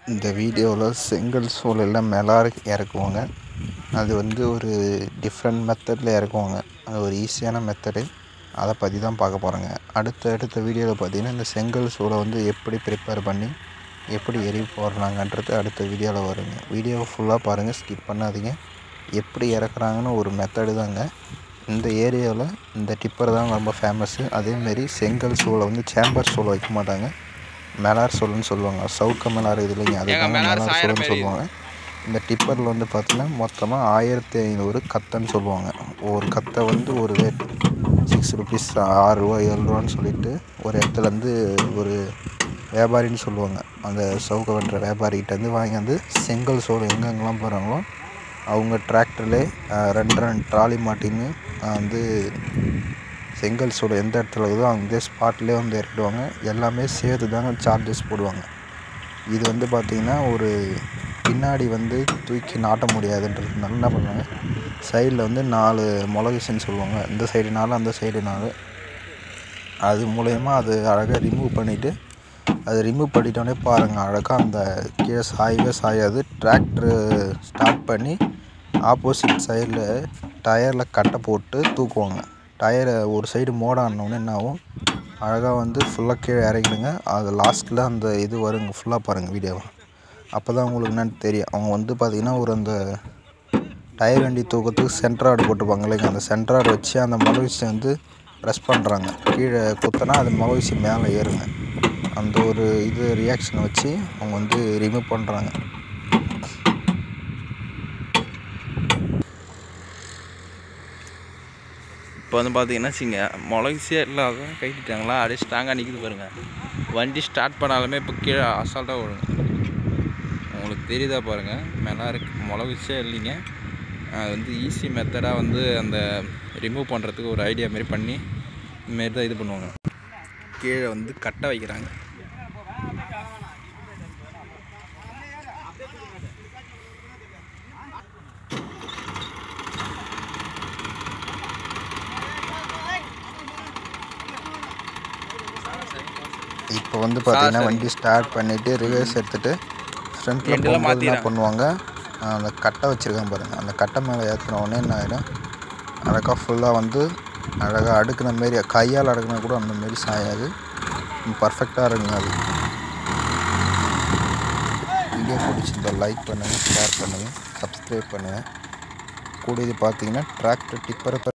இந்த வீடியோவில் செங்கல் சூளையில் மிலார் இறக்குவாங்க அது வந்து ஒரு டிஃப்ரெண்ட் மெத்தடில் இறக்குவாங்க அது ஒரு ஈஸியான மெத்தடு அதை பற்றி தான் பார்க்க போகிறோங்க அடுத்த அடுத்த வீடியோவில் பார்த்தீங்கன்னா இந்த செங்கல் சூளை வந்து எப்படி ப்ரிப்பேர் பண்ணி எப்படி எரி போடுறாங்கன்றது அடுத்த வீடியோவில் வருங்க வீடியோவை ஃபுல்லாக பாருங்கள் ஸ்கிப் பண்ணாதீங்க எப்படி இறக்குறாங்கன்னு ஒரு மெத்தடு தாங்க இந்த ஏரியாவில் இந்த டிப்பர் தான் ரொம்ப ஃபேமஸ்ஸு அதேமாரி செங்கல் சூளை வந்து சேம்பர் சூளை வைக்க மாட்டாங்க மெலார் சோளுன்னு சொல்லுவாங்க சவுக்க மெலார் இது இல்லைங்க அதுக்காக மெலார் சோளுன்னு சொல்லுவாங்க இந்த டிப்பரில் வந்து பார்த்தீங்கன்னா மொத்தமாக ஆயிரத்தி ஐநூறு கத்தைன்னு சொல்லுவாங்க ஒரு கத்தை வந்து ஒரு ரேட் சிக்ஸ் ருபீஸ் ஆறு ரூபா ஏழு ரூபான்னு சொல்லிட்டு ஒரு இடத்துலேருந்து ஒரு வியாபாரின்னு சொல்லுவாங்க அந்த சவுக்க வெட்டுற வியாபாரிகிட்டேருந்து வாங்கி வந்து செங்கல் சோளம் எங்கெங்கெல்லாம் போகிறாங்களோ அவங்க டிராக்டர்லே ரெண்டு ரெண்டு ட்ராலி மாட்டின்னு வந்து செங்கல் சூளை எந்த இடத்துல இருக்குதோ அந்த ஸ்பாட்லேயே வந்து இறக்கிடுவாங்க எல்லாமே சேர்த்து தாங்க சார்ஜஸ் போடுவாங்க இது வந்து பார்த்திங்கன்னா ஒரு பின்னாடி வந்து தூக்கி நாட்ட முடியாதுன்றதுனால என்ன பண்ணுவாங்க சைடில் வந்து நாலு முளகுசின்னு சொல்லுவாங்க இந்த சைடு நாலு அந்த சைடு நாலு அது மூலயமா அது அழகாக ரிமூவ் பண்ணிவிட்டு அது ரிமூவ் பண்ணிட்டோடனே பாருங்கள் அழகாக அந்த கீழே சாயவே சாயாது டிராக்டரு ஸ்டார்ட் பண்ணி ஆப்போசிட் சைடில் டயரில் கட்டை போட்டு தூக்குவாங்க டயரை ஒரு சைடு மோடானோடனே என்ன ஆகும் அழகாக வந்து ஃபுல்லாக கீழே இறக்கிடுங்க அது லாஸ்ட்டில் அந்த இது வருங்க ஃபுல்லாக பாருங்கள் வீடியோவை அப்போ தான் உங்களுக்கு என்னென்னு தெரியும் அவங்க வந்து பார்த்திங்கன்னா ஒரு அந்த டயர் வண்டி தூக்கத்துக்கு சென்ட்ராய்டு போட்டிருப்பாங்க இல்லைங்க அந்த சென்ட்ராய்டு வச்சு அந்த மொளவிசி வந்து ப்ரெஸ் பண்ணுறாங்க கீழே குத்தினா அது மொளவிசி மேலே ஏறுங்க அந்த ஒரு இது ரியாக்ஷனை வச்சு அவங்க வந்து ரிமூவ் பண்ணுறாங்க இப்போ வந்து பார்த்தீங்கன்னா வச்சுங்க முளகுசியே இல்லாத கைட்டிட்டாங்களா அப்படியே ஸ்ட்ராங்காக நிற்கிது பாருங்கள் வண்டி ஸ்டார்ட் பண்ணாலுமே இப்போ கீழே அசால்ட்டாக விழுங்க உங்களுக்கு தெரியுதா பாருங்கள் மேலே இருக்கு முளகுசியே இல்லைங்க அது வந்து ஈஸி மெத்தடாக வந்து அந்த ரிமூவ் பண்ணுறதுக்கு ஒரு ஐடியா மாரி பண்ணி இதுமாரி தான் இது பண்ணுவாங்க கீழே வந்து கட்டை வைக்கிறாங்க இப்போ வந்து பார்த்தீங்கன்னா வண்டி ஸ்டார்ட் பண்ணிவிட்டு ரிவர்ஸ் எடுத்துகிட்டு ஃப்ரண்ட்டில் ரெண்டுல போகும்போது என்ன மாத்திடுறாங்க. பண்ணுவாங்க அந்த கட்டை வச்சுருக்காங்க பாருங்கள் அந்த கட்டை மேலே ஏற்றின உடனே என்ன ஆகிடும் அழகாக ஃபுல்லாக வந்து அழகாக அடுக்குன மாரி கையால் அடுக்குனா கூட அந்த மாரி சாயாது பர்ஃபெக்டாக இருக்குங்க அது வீடியோ பிடிச்சிருந்தா லைக் பண்ணுங்கள் ஷேர் பண்ணுங்கள் சப்ஸ்கிரைப் பண்ணுங்கள் கூட இது பார்த்தீங்கன்னா டிராக்டர் டிப்பரை